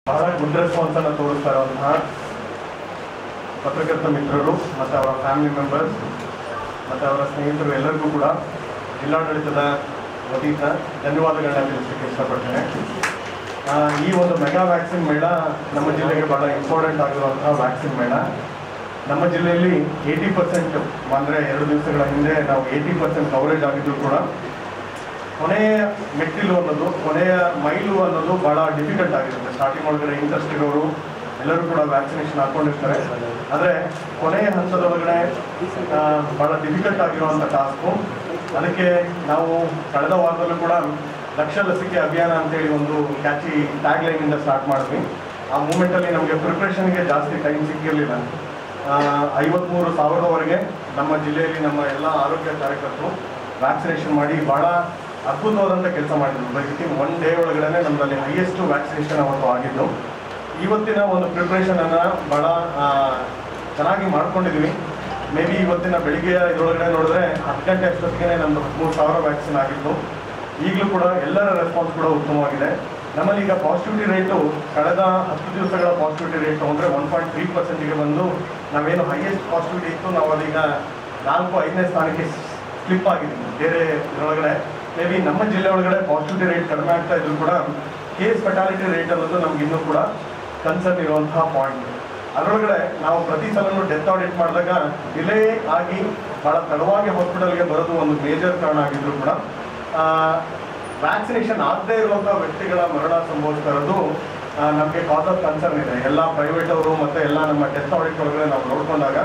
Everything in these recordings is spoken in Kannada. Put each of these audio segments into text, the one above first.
ಬಹಳ ಗುಡ್ ರೆಸ್ಪಾನ್ಸ್ ಅನ್ನು ತೋರಿಸ್ತಾ ಇರುವಂತಹ ಪತ್ರಕರ್ತ ಮಿತ್ರರು ಮತ್ತು ಅವರ ಫ್ಯಾಮಿಲಿ ಮೆಂಬರ್ಸ್ ಮತ್ತು ಅವರ ಸ್ನೇಹಿತರು ಎಲ್ಲರಿಗೂ ಕೂಡ ಜಿಲ್ಲಾಡಳಿತದ ವತಿಯಿಂದ ಧನ್ಯವಾದಗಳನ್ನ ತಿಳಿಸಲಿಕ್ಕೆ ಇಷ್ಟಪಡ್ತೇನೆ ಆ, ಈ ಒಂದು ಮೆಗಾ ವ್ಯಾಕ್ಸಿನ್ ಮೇಳ ನಮ್ಮ ಜಿಲ್ಲೆಗೆ ಬಹಳ ಇಂಪಾರ್ಟೆಂಟ್ ಆಗಿರುವಂತಹ ವ್ಯಾಕ್ಸಿನ್ ಮೇಳ ನಮ್ಮ ಜಿಲ್ಲೆಯಲ್ಲಿ ಏಯ್ಟಿ ಪರ್ಸೆಂಟ್ ಅಂದರೆ ಎರಡು ದಿವಸಗಳ ಹಿಂದೆ ನಾವು ಏಯ್ಟಿ ಪರ್ಸೆಂಟ್ ಕವರೇಜ್ ಆಗಿದ್ರು ಕೂಡ ಕೊನೆಯ ಮೆಟ್ಟಿಲು ಅನ್ನೋದು ಕೊನೆಯ ಮೈಲು ಅನ್ನೋದು ಬಹಳ ಡಿಫಿಕಲ್ಟ್ ಆಗಿರುತ್ತೆ ಸ್ಟಾರ್ಟಿಂಗ್ ಒಳಗಡೆ ಇಂಟ್ರೆಸ್ಟ್ ಇರೋರು ಎಲ್ಲರೂ ಕೂಡ ವ್ಯಾಕ್ಸಿನೇಷನ್ ಹಾಕೊಂಡಿರ್ತಾರೆ ಆದರೆ ಕೊನೆಯ ಹಂತದೊಳಗಡೆ ಆ, ಬಹಳ ಡಿಫಿಕಲ್ಟ್ ಆಗಿರುವಂಥ ಟಾಸ್ಕು ಅದಕ್ಕೆ ನಾವು ಕಳೆದ ವಾರದಲ್ಲೂ ಕೂಡ ಲಕ್ಷ ಲಸಿಕೆ ಅಭಿಯಾನ ಅಂತೇಳಿ ಒಂದು ಕ್ಯಾಚಿ ಟ್ಯಾಗ್ ಲೈನಿಂದ ಸ್ಟಾರ್ಟ್ ಮಾಡಿದ್ವಿ ಆ ಮೂಮೆಂಟಲ್ಲಿ ನಮಗೆ ಪ್ರಿಪ್ರೇಷನ್ಗೆ ಜಾಸ್ತಿ ಟೈಮ್ ಸಿಕ್ಕಿರಲಿಲ್ಲ ಐವತ್ಮೂರು ಸಾವಿರದವರೆಗೆ ನಮ್ಮ ಜಿಲ್ಲೆಯಲ್ಲಿ ನಮ್ಮ ಎಲ್ಲ ಆರೋಗ್ಯ ಕಾರ್ಯಕರ್ತರು ವ್ಯಾಕ್ಸಿನೇಷನ್ ಮಾಡಿ ಬಹಳ ಅದ್ಭುತವಾದಂಥ ಕೆಲಸ ಮಾಡಿದ್ರು ವಿತಿನ್ ಒನ್ ಡೇ ಒಳಗಡೆ ನಮ್ಮಲ್ಲಿ ಹೈಯೆಸ್ಟ್ ವ್ಯಾಕ್ಸಿನೇಷನ್ ಅವತ್ತು ಆಗಿದ್ದು ಇವತ್ತಿನ ಒಂದು ಪ್ರಿಪ್ರೇಷನ್ ಅನ್ನ ಬಹಳ ಆ, ಚೆನ್ನಾಗಿ ಮಾಡ್ಕೊಂಡಿದ್ವಿ ಮೇ ಬಿ ಇವತ್ತಿನ ಬೆಳಿಗ್ಗೆ ಇದರೊಳಗಡೆ ನೋಡಿದ್ರೆ ಹತ್ತು ಗಂಟೆ ಅಷ್ಟೊತ್ತಿಗೆ ನಮ್ಮದು ಹದಿಮೂರು ಸಾವಿರ ವ್ಯಾಕ್ಸಿನ್ ಆಗಿತ್ತು ಈಗಲೂ ಕೂಡ ಎಲ್ಲರ ರೆಸ್ಪಾನ್ಸ್ ಕೂಡ ಉತ್ತಮವಾಗಿದೆ ನಮ್ಮಲ್ಲಿ ಈಗ ಪಾಸಿಟಿವಿಟಿ ರೇಟು ಕಳೆದ ಹತ್ತು ದಿವಸಗಳ ಪಾಸಿಟಿವಿಟಿ ರೇಟ್ ಅಂದರೆ ಒನ್ ಪಾಯಿಂಟ್ ತ್ರೀ ಪರ್ಸೆಂಟಿಗೆ ಬಂದು ನಾವೇನು ಹೈಯೆಸ್ಟ್ ಪಾಸಿಟಿವಿಟಿ ಇತ್ತು ನಾವು ಅದೀಗ ನಾಲ್ಕು ಐದನೇ ಸ್ಥಾನಕ್ಕೆ ಸ್ಲಿಪ್ ಆಗಿದ್ದೀವಿ ಬೇರೆ ಇದರೊಳಗಡೆ ಮೇ ಬಿ ನಮ್ಮ ಜಿಲ್ಲೆ ಒಳಗಡೆ ಪಾಸಿಟಿವಿಟಿ ರೇಟ್ ಕಡಿಮೆ ಆಗ್ತಾ ಇದ್ರು ಕೂಡ ಕೇಸ್ ಫೆಟಾಲಿಟಿ ರೇಟ್ ಅನ್ನೋದು ನಮ್ಗೆ ಇನ್ನೂ ಕೂಡ ಕನ್ಸರ್ನ್ ಇರುವಂತಹ ಪಾಯಿಂಟ್ ಅದರೊಳಗಡೆ ನಾವು ಪ್ರತಿ ಸಲನೂ ಡೆತ್ ಆಡಿಟ್ ಮಾಡಿದಾಗ ಡಿಲೇ ಆಗಿ ಬಹಳ ತಡವಾಗಿ ಹಾಸ್ಪಿಟಲ್ಗೆ ಬರೋದು ಒಂದು ಮೇಜರ್ ಕಾರಣ ಆಗಿದ್ರು ಕೂಡ ವ್ಯಾಕ್ಸಿನೇಷನ್ ಆಗದೇ ಇರುವಂಥ ವ್ಯಕ್ತಿಗಳ ಮರಣ ಸಂಭವಿಸ್ತಾ ಇರೋದು ನಮಗೆ ಕಾಸ್ ಆಫ್ ಕನ್ಸರ್ನ್ ಇದೆ ಎಲ್ಲ ಪ್ರೈವೇಟ್ ಅವರು ಮತ್ತು ಎಲ್ಲ ನಮ್ಮ ಡೆತ್ ಆಡಿಟ್ ಒಳಗಡೆ ನಾವು ನೋಡ್ಕೊಂಡಾಗ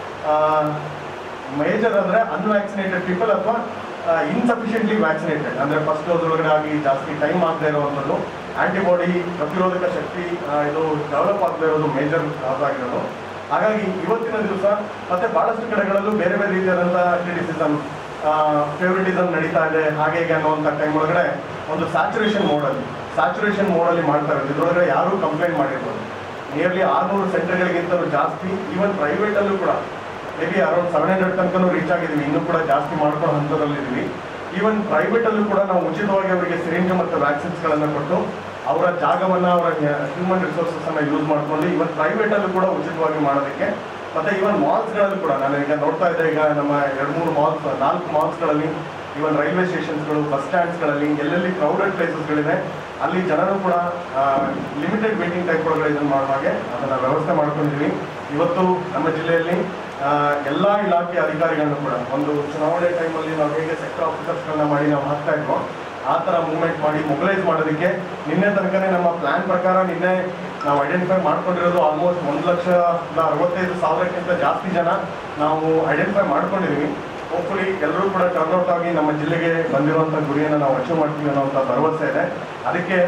ಮೇಜರ್ ಅಂದರೆ ಅನ್ವ್ಯಾಕ್ಸಿನೇಟೆಡ್ ಪೀಪಲ್ ಅಥವಾ ಇನ್ಸಫಿಷಿಯೆಂಟ್ಲಿ ವ್ಯಾಕ್ಸಿನೇಟೆಡ್ ಅಂದರೆ ಫಸ್ಟ್ ಡೋಸ್ ಒಳಗಡೆ ಆಗಿ ಜಾಸ್ತಿ ಟೈಮ್ ಆಗದೆ ಇರುವಂಥದ್ದು ಆಂಟಿಬಾಡಿ ಪ್ರತಿರೋಧಕ ಶಕ್ತಿ ಆ, ಇದು ಡೆವಲಪ್ ಆಗದೆ ಇರೋದು ಮೇಜರ್ ಕಾಸ್ ಆಗಿರೋದು ಹಾಗಾಗಿ ಇವತ್ತಿನ ದಿವಸ ಮತ್ತೆ ಬಹಳಷ್ಟು ಕಡೆಗಳಲ್ಲೂ ಬೇರೆ ಬೇರೆ ರೀತಿಯಾದಂಥ ಕ್ರಿಟಿಸಿಸಮ್ ಫೇವ್ರಿಟಿಸಮ್ ನಡೀತಾ ಇದೆ ಹಾಗೆ ಹೀಗೆ ಅನ್ನುವಂಥ ಟೈಮ್ ಒಳಗಡೆ ಒಂದು ಸ್ಯಾಚುರೇಷನ್ ಮೋಡಲ್ಲಿ ಸ್ಯಾಚುರೇಷನ್ ಮೋಡಲ್ಲಿ ಮಾಡ್ತಾ ಇರೋದು ಇದ್ರೊಳಗಡೆ ಯಾರೂ ಕಂಪ್ಲೇಂಟ್ ಮಾಡಿರ್ಬೋದು ನಿಯರ್ಲಿ ಆರುನೂರು ಸೆಂಟರ್ಗಳಿಗಿಂತಲೂ ಜಾಸ್ತಿ ಈವನ್ ಪ್ರೈವೇಟಲ್ಲೂ ಕೂಡ may be around seven hundred ತನಕನೂ ರೀಚ್ ಆಗಿದ್ದೀವಿ ಇನ್ನೂ ಕೂಡ ಜಾಸ್ತಿ ಮಾಡ್ಕೊಳ್ಳೋ ಹಂತದಲ್ಲಿದ್ದೀವಿ ಈವನ್ ಪ್ರೈವೇಟಲ್ಲೂ ಕೂಡ ನಾವು ಉಚಿತವಾಗಿ ಅವರಿಗೆ ಸಿರಿಂಜ್ ಮತ್ತು ವ್ಯಾಕ್ಸಿನ್ಸ್ಗಳನ್ನು ಕೊಟ್ಟು ಅವರ ಜಾಗವನ್ನು ಅವರ ಹ್ಯೂಮನ್ ರಿಸೋರ್ಸಸ್ಸನ್ನು ಯೂಸ್ ಮಾಡ್ಕೊಂಡು ಇವನ್ ಪ್ರೈವೇಟಲ್ಲೂ ಕೂಡ ಉಚಿತವಾಗಿ ಮಾಡೋದಕ್ಕೆ ಮತ್ತು ಈವನ್ ಮಾಲ್ಸ್ಗಳಲ್ಲೂ ಕೂಡ ನಾನು ಈಗ ನೋಡ್ತಾ ಇದ್ದೆ ಈಗ ನಮ್ಮ ಎರಡು ಮೂರು ಮಾಲ್ಸ್ ನಾಲ್ಕು ಮಾಲ್ಸ್ಗಳಲ್ಲಿ ಈವನ್ ರೈಲ್ವೆ ಸ್ಟೇಷನ್ಸ್ಗಳು ಬಸ್ ಸ್ಟ್ಯಾಂಡ್ಸ್ಗಳಲ್ಲಿ ಎಲ್ಲೆಲ್ಲಿ ಕ್ರೌಡೆಡ್ ಪ್ಲೇಸಸ್ಗಳಿದೆ ಅಲ್ಲಿ ಜನರು ಕೂಡ ಲಿಮಿಟೆಡ್ ಮೀಟಿಂಗ್ ಟೈಪ್ ಒಳಗಡೆ ಇದನ್ನು ಮಾಡೋ ಹಾಗೆ ಅದನ್ನು ವ್ಯವಸ್ಥೆ ಮಾಡ್ಕೊಂಡಿದ್ದೀವಿ ಇವತ್ತು ನಮ್ಮ ಜಿಲ್ಲೆಯಲ್ಲಿ ಆ, ಎಲ್ಲ ಇಲಾಖೆ ಅಧಿಕಾರಿಗಳನ್ನು ಕೂಡ ಒಂದು ಚುನಾವಣೆ ಟೈಮಲ್ಲಿ ನಾವು ಹೇಗೆ ಸೆಕ್ಟರ್ ಆಫೀಸರ್ಸ್ಗಳನ್ನ ಮಾಡಿ ನಾವು ಹಾಕ್ತಾ ಇದ್ವೋ ಆ ಥರ ಮೂವ್ಮೆಂಟ್ ಮಾಡಿ ಮೊಬಿಲೈಸ್ ಮಾಡೋದಕ್ಕೆ ನಿನ್ನೆ ತನಕನೇ ನಮ್ಮ ಪ್ಲಾನ್ ಪ್ರಕಾರ ನಿನ್ನೆ ನಾವು ಐಡೆಂಟಿಫೈ ಮಾಡ್ಕೊಂಡಿರೋದು ಆಲ್ಮೋಸ್ಟ್ ಒಂದು ಲಕ್ಷ ಅರವತ್ತೈದು ಸಾವಿರಕ್ಕಿಂತ ಜಾಸ್ತಿ ಜನ ನಾವು ಐಡೆಂಟಿಫೈ ಮಾಡ್ಕೊಂಡಿದ್ದೀವಿ ಹೋಪ್ಫುಲಿ ಎಲ್ಲರೂ ಕೂಡ ಟರ್ನ್ಔಟ್ ಆಗಿ ನಮ್ಮ ಜಿಲ್ಲೆಗೆ ಬಂದಿರುವಂಥ ಗುರಿಯನ್ನು ನಾವು ಅಚೀವ್ ಮಾಡ್ತೀವಿ ಅನ್ನೋಂಥ ಭರವಸೆ ಇದೆ ಅದಕ್ಕೆ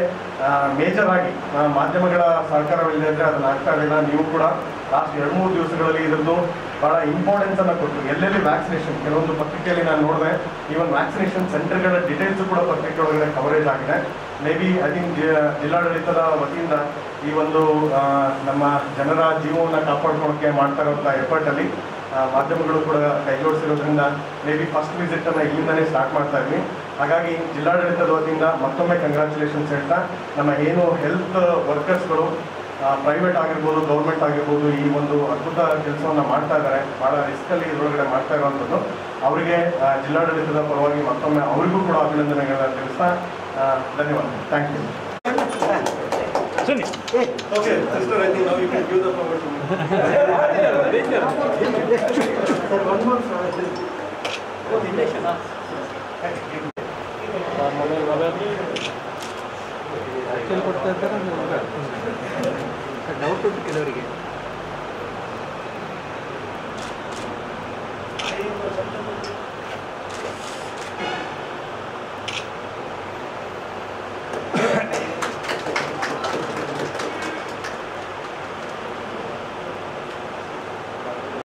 ಮೇಜರ್ ಆಗಿ ಆ, ಮಾಧ್ಯಮಗಳ ಸಹಕಾರವಿಲ್ಲದೆ ಅದನ್ನ ಆಗ್ತಾ ಇರಲಿಲ್ಲ ನೀವು ಕೂಡ ಲಾಸ್ಟ್ ಎರಡು ಮೂರು ದಿವಸಗಳಲ್ಲಿ ಇದ್ರದ್ದು ಬಹಳ ಇಂಪಾರ್ಟೆನ್ಸ್ ಅನ್ನು ಕೊಟ್ಟು ಎಲ್ಲೆಲ್ಲಿ ವ್ಯಾಕ್ಸಿನೇಷನ್ ಕೆಲವೊಂದು ಪತ್ರಿಕೆಯಲ್ಲಿ ನಾನು ನೋಡಿದೆ ಈವನ್ ವ್ಯಾಕ್ಸಿನೇಷನ್ ಸೆಂಟರ್ಗಳ ಡೀಟೇಲ್ಸ್ ಕೂಡ ಪತ್ರಿಕೆ ಒಳಗಡೆ ಕವರೇಜ್ ಆಗಿದೆ ಮೇ ಬಿ ಐ ಥಿಂಕ್ ಜಿಲ್ಲಾಡಳಿತದ ವತಿಯಿಂದ ಈ ಒಂದು ಆ, ನಮ್ಮ ಜನರ ಜೀವವನ್ನು ಕಾಪಾಡ್ಕೊಳ್ಳೋಕೆ ಮಾಡ್ತಾ ಇರುವಂಥ ಎಫರ್ಟಲ್ಲಿ ಮಾಧ್ಯಮಗಳು ಕೂಡ ಕೈಜೋಡಿಸಿರೋದ್ರಿಂದ ಮೇ ಬಿ ಫಸ್ಟ್ ವಿಸಿಟನ್ನು ಇಲ್ಲಿಂದನೇ ಸ್ಟಾರ್ಟ್ ಮಾಡ್ತಾ ಇದ್ವಿ ಹಾಗಾಗಿ ಜಿಲ್ಲಾಡಳಿತದ ವತಿಯಿಂದ ಮತ್ತೊಮ್ಮೆ ಕಂಗ್ರ್ಯಾಚುಲೇಷನ್ಸ್ ಹೇಳ್ತಾ ನಮ್ಮ ಏನು ಹೆಲ್ತ್ ವರ್ಕರ್ಸ್ಗಳು ಪ್ರೈವೇಟ್ ಆಗಿರ್ಬೋದು ಗೌರ್ಮೆಂಟ್ ಆಗಿರ್ಬೋದು ಈ ಒಂದು ಅದ್ಭುತ ಕೆಲಸವನ್ನು ಮಾಡ್ತಾ ಇದ್ದಾರೆ ಭಾಳ ರಿಸ್ಕಲ್ಲಿ ಇದರೊಳಗಡೆ ಮಾಡ್ತಾ ಇರುವಂಥದ್ದು ಅವರಿಗೆ ಆ, ಜಿಲ್ಲಾಡಳಿತದ ಪರವಾಗಿ ಮತ್ತೊಮ್ಮೆ ಅವರಿಗೂ ಕೂಡ ಅಭಿನಂದನೆಗಳನ್ನ ತಿಳಿಸ್ತಾ ಆ, ಧನ್ಯವಾದ thank you okay sister I think ನಾವು you can give the power to actually ಕೊಡ್ತಾ ಇದ್ದಾರೆ ಡೌಟ್ ಉಂಟು ಕೆಲವರಿಗೆ